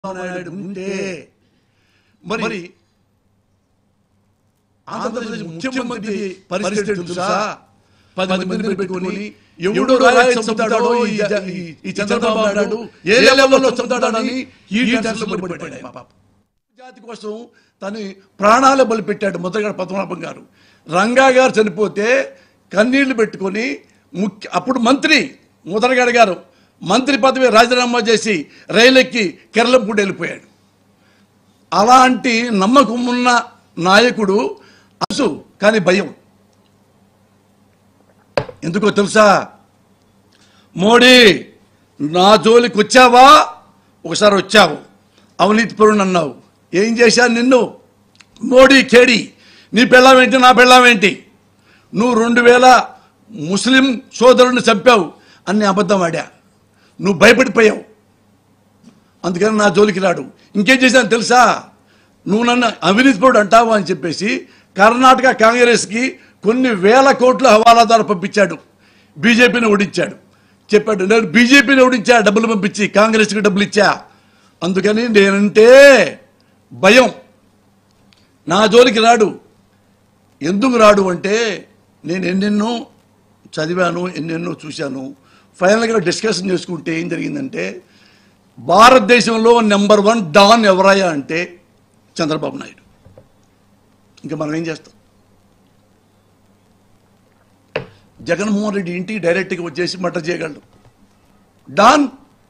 నాయుడు ఉంటే మరి ఆంధ్రప్రదేశ్ ముఖ్యమంత్రి పరిస్థితి తెలుసా పది మందిని పెట్టుకొని ఎవడో రాయి చంపుతాడో ఈ జ- ఈ- ఈ చంద్రబాబు నాయుడు ఏ లెవెల్లో చంపుతాడని ఈ టెన్షన్ పడిపోయాడు ఆయన పాపం. జాతి కోసం తను ప్రాణాలు బలిపెట్టాడు ముద్రగడ పద్మనాభం గారు రంగా గారు చనిపోతే కన్నీళ్లు పెట్టుకొని ముఖ్య అప్పుడు మంత్రి ముద్రగడ గారు మంత్రి పదవి రాజీనామా చేసి రైలెక్కి కేరళంపూడి వెళ్ళిపోయాడు అలాంటి నమ్మకం ఉన్న నాయకుడు అసు కానీ భయం ఎందుకో తెలుసా మోడీ నా జోలికి వచ్చావా ఒకసారి వచ్చావు అవినీతి పరుడు అన్నావు ఏం చేశాను నిన్ను మోడీ కేడి నీ పెళ్ళామేంటి నా పెళ్ళామేంటి నువ్వు రెండు వేల ముస్లిం సోదరుని చంపావు అన్ని అబద్ధం ఆడా నువ్వు భయపడిపోయావు అందుకని నా జోలికి రాడు ఇంకేం చేశాను తెలుసా నువ్వు నన్ను అవినీతి పరుడు అంటావు అని చెప్పేసి కర్ణాటక కాంగ్రెస్కి కొన్ని వేల కోట్ల హవాలాదారు పంపించాడు బీజేపీని ఓడించాడు చెప్పాడు నేను బీజేపీని ఓడించా డబ్బులు పంపించి కాంగ్రెస్కి డబ్బులు ఇచ్చా అందుకని నేనంటే భయం నా జోలికి రాడు ఎందుకు రాడు అంటే నేను ఎన్నెన్నో చదివాను ఎన్నెన్నో చూశాను ఫైనల్గా డిస్కషన్ చేసుకుంటే ఏం జరిగిందంటే భారతదేశంలో నెంబర్ వన్ డాన్ ఎవరయ్యా అంటే చంద్రబాబు నాయుడు ఇంకా మనం ఏం చేస్తాం జగన్మోహన్ రెడ్డి ఇంటికి డైరెక్ట్గా వచ్చేసి మటర్ చేయగలడు డాన్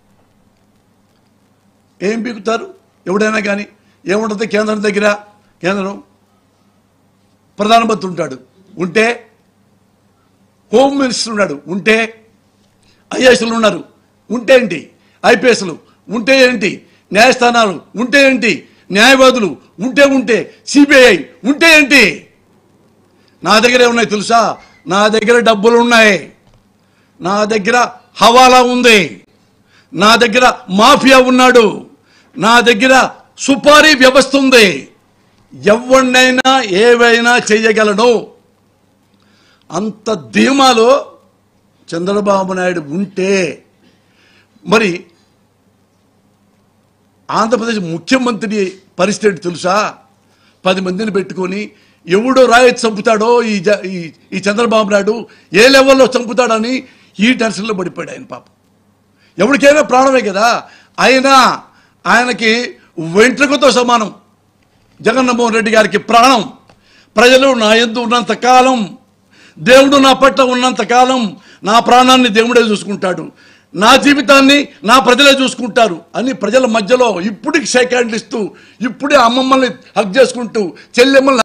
ఏం పీకుతారు ఎవడైనా కానీ ఏముంటుంది కేంద్రం దగ్గర కేంద్రం ప్రధానమంత్రి ఉంటాడు ఉంటే హోమ్ మినిస్టర్ ఉన్నాడు ఉంటే ఐఏఎస్లు ఉన్నారు ఉంటే ఏంటి ఐపీఎస్లు ఉంటే ఏంటి న్యాయస్థానాలు ఉంటే ఏంటి న్యాయవాదులు ఉంటే ఉంటే సిబిఐ ఉంటే ఏంటి నా దగ్గర ఉన్నాయి తెలుసా నా దగ్గర డబ్బులు ఉన్నాయి నా దగ్గర హవాలా ఉంది నా దగ్గర మాఫియా ఉన్నాడు నా దగ్గర సుపారీ వ్యవస్థ ఉంది ఎవరినైనా ఏవైనా చేయగలను అంత ధీమాలో చంద్రబాబు నాయుడు ఉంటే మరి ఆంధ్రప్రదేశ్ ముఖ్యమంత్రి పరిస్థితి తెలుసా పది మందిని పెట్టుకొని ఎవడో రాయి చంపుతాడో ఈ జ- ఈ ఈ చంద్రబాబు నాయుడు ఏ లెవెల్లో చంపుతాడని ఈ టెన్షన్లో పడిపోయాడు ఆయన పాపం ఎవరికైనా ప్రాణమే కదా అయినా ఆయనకి వెంట్రుకతో సమానం జగన్మోహన్ రెడ్డి గారికి ప్రాణం ప్రజలు నా ఎందు ఉన్నంత కాలం దేవుడు నా పట్ల ఉన్నంత కాలం నా ప్రాణాన్ని దేవుడే చూసుకుంటాడు నా జీవితాన్ని నా ప్రజలే చూసుకుంటారు అని ప్రజల మధ్యలో ఇప్పటికి షేక్ హ్యాండ్లు ఇస్తూ ఇప్పుడే అమ్మమ్మల్ని హక్ చేసుకుంటూ చెల్లెమ్మల్ని